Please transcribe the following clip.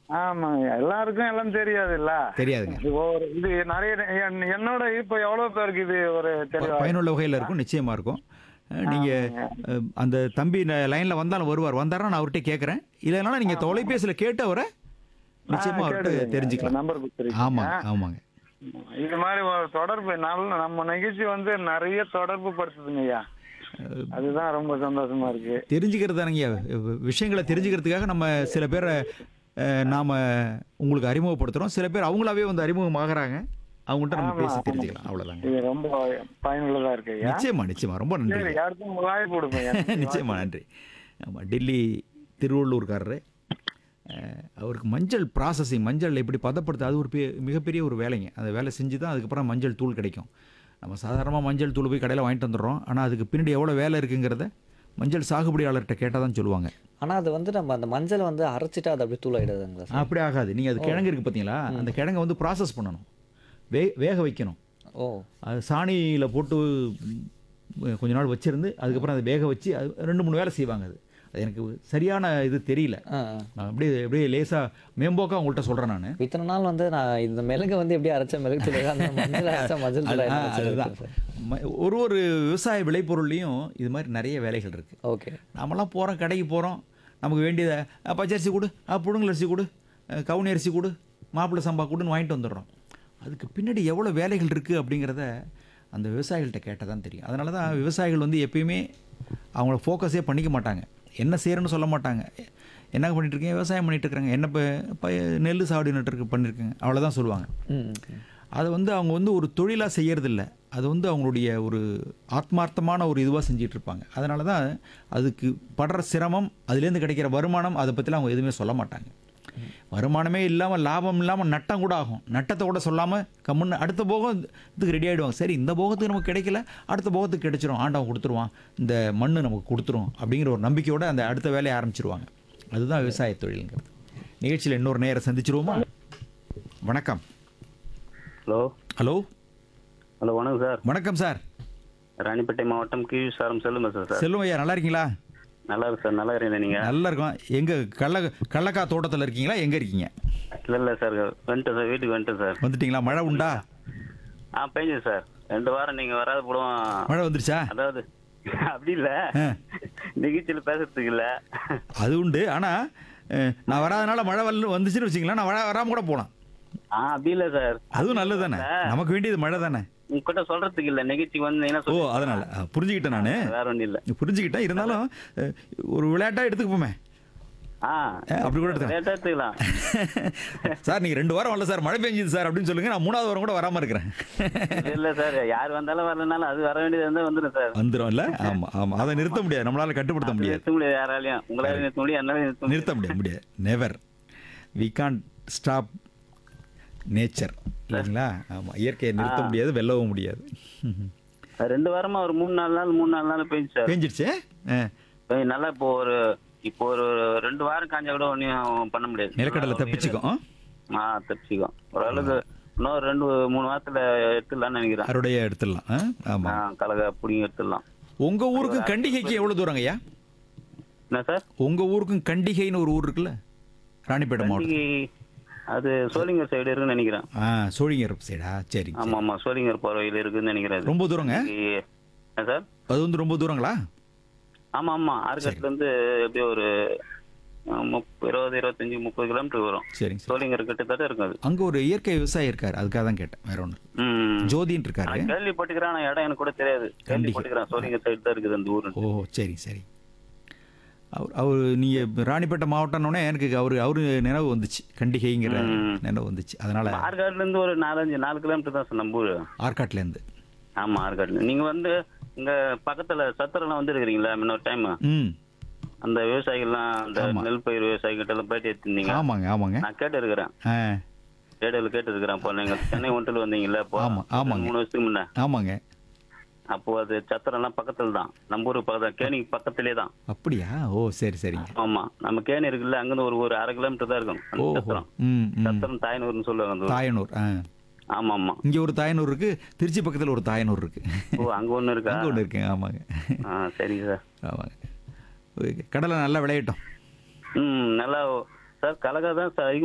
ஆமாங்க எல்லாருக்கும் எல்லாம் தெரியாதுல்ல தெரியாதுங்க இது ஒரு இது நிறைய என்- என்னோட இப்ப எவ்வளவு பேருக்கு இது ஒரு தெளிவா பயனுள்ள வகையில் இருக்கும் நிச்சயமா இருக்கும் அஹ், நீங்க அஹ், அந்த தம்பி லைன்ல வந்தாலும் வருவார் வந்தாருன்னா நான் அவர்கிட்ட கேட்கறேன் இல்லைனாலும் நீங்க தொலைபேசியில கேட்டு அவரை நிச்சயமா அவர்கிட்ட தெரிஞ்சுக்கலாம் நம்பர் கொடுத்துருக்கீங்க ஆமாங்க ஆமாங்க இது மாதிரி ஒரு தொடர்பு நல்ல நம்ம நிகழ்ச்சி வந்து நிறைய தொடர்பு படுத்துதுங்க ஐயா அதுதான் ரொம்ப சந்தோஷமா இருக்கு தெரிஞ்சுக்கிறது தானங்க விஷயங்களை தெரிஞ்சுக்கிறதுக்காக நம்ம சில பேரை அஹ், நாம உங்களுக்கு அறிமுகப்படுத்துறோம் சில பேர் அவங்களாவே வந்து அறிமுகமாகறாங்க அவங்கள்ட்ட நம்ம ஆமா, பேசி ஆமா. தெரிஞ்சுக்கலாம் அவ்வளவுதாங்க இது ரொம்ப பயனுள்ளதா இருக்கு ஐயா நிச்சயமா நிச்சயமா ரொம்ப நன்றி சரி யாருக்கும் வாய்ப்பு கொடுப்பேன் நிச்சயமா நன்றி ஆமாம் டெல்லி திருவள்ளூர்காரரு அஹ், அவருக்கு மஞ்சள் ப்ராசஸிங் மஞ்சள் எப்படி பதப்படுத்த அது ஒரு பெ- மிகப்பெரிய ஒரு வேலைங்க அந்த வேலை செஞ்சு தான் அதுக்கப்புறம் மஞ்சள் தூள் கிடைக்கும் நம்ம சாதாரணமாக மஞ்சள் தூள் போய் கடையில் வாங்கிட்டு வந்துடுறோம் ஆனால் அதுக்கு பின்னாடி எவ்வளோ வேலை இருக்குங்கிறத மஞ்சள் சாகுபடியாளர்கிட்ட கேட்டால் தான் சொல்லுவாங்க ஆனா அது வந்து நம்ம அந்த மஞ்சளை வந்து அரைச்சிட்டா அது அப்படியே தூள் ஆயிடுதுங்களா சார் அப்படி ஆகாது நீங்கள் அது கிழங்கு இருக்குது பார்த்தீங்களா அந்த கிழங்கை வந்து ப்ராசஸ் பண்ணணும் வே வேக வைக்கணும் ஓ அது சாணியில் போட்டு ம், கொஞ்ச நாள் வச்சிருந்து அதுக்கப்புறம் அதை வேக வச்சு அது ரெண்டு மூணு வேலை செய்வாங்க அது அது எனக்கு சரியான இது தெரியல ஆ நான் அப்படியே அப்படியே லேசாக மேம்போக்காக உங்கள்கிட்ட சொல்கிறேன் நான் இத்தனை நாள் வந்து நான் இந்த மிளகை வந்து எப்படி அரைச்ச மிளகு தூள் அந்த மஞ்சள் அரைச்ச மஞ்சள் தூள் அதுதான் ம- ஒரு ஒரு விவசாய விளைபொருள்லையும் இது மாதிரி நிறைய வேலைகள் இருக்குது ஓகே நாமெல்லாம் போகிறோம் கடைக்கு போகிறோம் நமக்கு வேண்டியதை "அ, பச்சரிசி கொடு அ, புழுங்கல் அரிசி கொடு அ, கவுனி அரிசி கொடு மாப்பிள்ளை சம்பா கொடுன்னு வாங்கிட்டு வந்துடுறோம் அதுக்கு பின்னாடி எவ்வளோ வேலைகள் இருக்குது அப்படிங்கிறத அந்த விவசாயிகள்கிட்ட கேட்டால் தான் தெரியும் அதனால தான் விவசாயிகள் வந்து எப்பயுமே அவங்கள ஃபோக்கஸே பண்ணிக்க மாட்டாங்க என்ன செய்கிறேன்னு சொல்ல மாட்டாங்க என்ன பண்ணிட்டு இருக்கீங்க விவசாயம் பண்ணிட்டு இருக்கிறாங்க என்ன இப்போ இப்போ நெல் சாவடி நட்டுருக்கு பண்ணியிருக்கேங்க அவ்வளோதான் சொல்லுவாங்க ம் ம். அதை வந்து அவங்க வந்து ஒரு தொழிலாக செய்யறதில்ல அது வந்து அவங்களுடைய ஒரு ஆத்மார்த்தமான ஒரு இதுவாக செஞ்சிட்டு இருப்பாங்க அதனால தான் அதுக்கு படுற சிரமம் அதுலேருந்து கிடைக்கிற வருமானம் அதை பற்றிலாம் அவங்க எதுவுமே சொல்ல மாட்டாங்க வருமானமே இல்லாமல் லாபம் இல்லாமல் நட்டம் கூட ஆகும் நட்டத்தை கூட சொல்லாமல் கம்முன்னு அடுத்த போகம் இதுக்கு ரெடி ஆகிடுவாங்க சரி இந்த போகத்துக்கு நமக்கு கிடைக்கல அடுத்த போகத்துக்கு கிடைச்சிரும் ஆண்டவன் கொடுத்துருவான் இந்த மண்ணு நமக்கு கொடுத்துரும் அப்படிங்கிற ஒரு நம்பிக்கையோட அந்த அடுத்த வேலையை ஆரம்பிச்சிருவாங்க அதுதான் விவசாய தொழிலுங்கிறது நிகழ்ச்சியில் இன்னொரு நேரம் சந்திச்சிருவோமா வணக்கம் ஹலோ ஹலோ ஹலோ வணக்கம் சார் வணக்கம் சார் ராணிப்பேட்டை மாவட்டம் கீழ் சாரம் செல்லுமா சார் சார் செல்வம் ஐயா நல்லா இருக்கீங்களா நல்லா இருக்கு சார் நல்லா இருக்கீங்க நீங்க நல்லா இருக்கும் எங்க கள்ள கள்ளக்கா தோட்டத்தில் இருக்கீங்களா எங்க இருக்கீங்க இல்ல இல்ல சார் வந்துட்டேன் சார் வீட்டுக்கு வந்துட்டேன் சார் வந்துட்டீங்களா மழை உண்டா ஆ பெஞ்சு சார் ரெண்டு வாரம் நீங்க வராத போடுவோம் மழை வந்துருச்சா அதாவது அப்படி இல்ல ஆ. நிகழ்ச்சியில பேசுறதுக்கு இல்ல அது உண்டு ஆனா அஹ், நான் வராதனால மழை வரல வந்துச்சுன்னு வச்சுங்களேன் நான் வர வராம கூட போகலாம் ஆ அப்படி இல்ல சார் அதுவும் நல்லது தானே நமக்கு வேண்டியது மழை தானே உங்ககிட்ட சொல்றதுக்கு இல்ல நிகழ்ச்சிக்கு வந்தீங்கன்னா ஓ சொல்லு. அதனால அஹ், புரிஞ்சுக்கிட்டேன் நான் வேற ஒண்ணும் இல்ல புரிஞ்சுக்கிட்டேன் இருந்தாலும் அஹ், ஒரு விளையாட்டா எடுத்துக்குப்போமே ஆ அஹ், அப்படி கூட எடுத்துக்கலாம் லேட்டா எடுத்துக்கலாம் சார் நீங்க ரெண்டு வாரம் வரல சார் மழை பெஞ்சுது சார் அப்படின்னு சொல்லுங்க நான் மூணாவது வாரம் கூட வராம இருக்கிறேன் இல்ல சார் யார் வந்தாலும் வரலனாலும் அது வர வேண்டியது இருந்தா வந்துடும் சார் வந்துடும் இல்ல ஆமா ஆமா அதை நிறுத்த முடியாது நம்மளால கட்டுப்படுத்த முடியாது நிறுத்த முடியாது யாராலையும் உங்களால நிறுத்த முடியும் என்னால நிறுத்த முடியாது நிறுத்த முடியாது முடியாது never we can stop nature இல்லைங்களா ஆமாம் இயற்கையை நிறுத்த முடியாது வெல்லவும் முடியாது ரெண்டு வாரமா ஒரு மூணு நாலு நாள் மூணு நாலு நாள் பெஞ்சு சார் பேஞ்சிடுச்சு ஆ, பெய் நல்லா இப்போ ஒரு இப்போ ஒரு ரெண்டு வாரம் காஞ்சா கூட ஒன்றும் பண்ண முடியாது நிலக்கடலை தப்பிச்சுக்கும் ஆ தப்பிச்சுக்கும் ஓரளவுக்கு இன்னும் ரெண்டு மூணு வாரத்துல எடுத்துடலாம்னு நினைக்கிறேன் அறுவடையை எடுத்துடலாம் ஆ, ஆமா ஆ, கலகை பிடிங்கி எடுத்துடலாம் உங்க ஊருக்கும் கண்டிகைக்கு எவ்வளவு தூரங்க ஐயா என்ன சார் உங்க ஊருக்கும் கண்டிகைன்னு ஒரு ஊர் இருக்குல்ல ராணிப்பேட்டை மாவட்டம் இன்னைக்கு அது சோளிங்கர் சைடு இருக்குன்னு நினைக்கிறேன் ஆ சோழிங்கர் சைடா சரி ஆமா ஆமா சோளிங்கர் போறவையில் இருக்குன்னு நினைக்கிறேன் அது. ரொம்ப தூரங்க இன்னைக்கு- என்ன சார் அது வந்து ரொம்ப தூரங்களா ஆமா ஆமா ஆறுகட்டுல இருந்து எப்படியோ ஒரு ஆ, முப்ப- இருபது இருபத்தஞ்சு முப்பது கிலோமீட்டர் வரும் சரிங்க சார் சோளிங்கர் கிட்டத்தட்ட இருக்கும் அது அங்க ஒரு இயற்கை விவசாயி இருக்காரு அதுக்காக தான் கேட்டேன் வேற ஒன்று ம் ஜோதின்னு இருக்காரு நான் கேள்விப்பட்டுக்கிறேன் ஆனா இடம் எனக்கு கூட தெரியாது கேள்விப்பட்டுக்கிறேன் சோழிங்கர் சைடு தான் இருக்குது அந்த ஊரு ஓ சரி சரி அவர் அவர் நீங்கள் ராணிப்பேட்டை மாவட்டம்னோடனே எனக்கு அவர் அவர் நினைவு வந்துச்சு கண்டிகைங்கிற ம். நினைவு வந்துச்சு அதனால ஆற்காடுல இருந்து ஒரு நாலஞ்சு நாலு கிலோமீட்டர் தான் சார் நம்ம ஊரு ஆற்காட்லேருந்து ஆமா ஆற்காடுல நீங்க வந்து இங்க பக்கத்துல சத்திரம்லாம் வந்துருக்கிறீங்களா இன்னொரு டைம் ம் அந்த விவசாயிகள்லாம் அந்த ஆமா. நெல் பயிர் விவசாயிகிட்ட எல்லாம் பேட்டி எடுத்திருந்தீங்க ஆமாங்க ஆமாங்க நான் கேட்டு இருக்கிறேன் ஆ ரேடியோவில் கேட்டு இருக்கிறேன் இப்போ நீங்க சென்னை ஒன்றில் வந்தீங்கல்ல இப்போ ஆமா, ஆமாங்க. மூணு வருஷத்துக்கு முன்ன ஆமாங்க அப்போ அது சத்திரம்லாம் பக்கத்துல தான் நம்ம ஊருக்கு பக்கத்துல கேணிக்கு பக்கத்திலே தான் அப்படியா ஓ சரி சரிங்க ஆமா நம்ம கேணி இருக்குல்ல அங்கிருந்து ஒரு ஒரு அரை கிலோமீட்டர் தான் இருக்கும் அந்த ஓஹோ சத்திரம் ம் ம் சத்திரம் தாயனூர்னு சொல்லுவாங்க அந்த ஊர். தாயனூர் ஆ ஆமா ஆமா இங்கே ஒரு தாயனூர் இருக்கு திருச்சி பக்கத்தில் ஒரு தாயனூர் இருக்கு ஓ அங்க ஒண்ணு இருக்கா அங்கே ஒன்று இருக்குங்க ஆமாங்க ஆ சரி சார் ஆமாங்க ஓகே. கடலை நல்லா விளையட்டும் ம் நல்லா சார் கலகா தான் சார்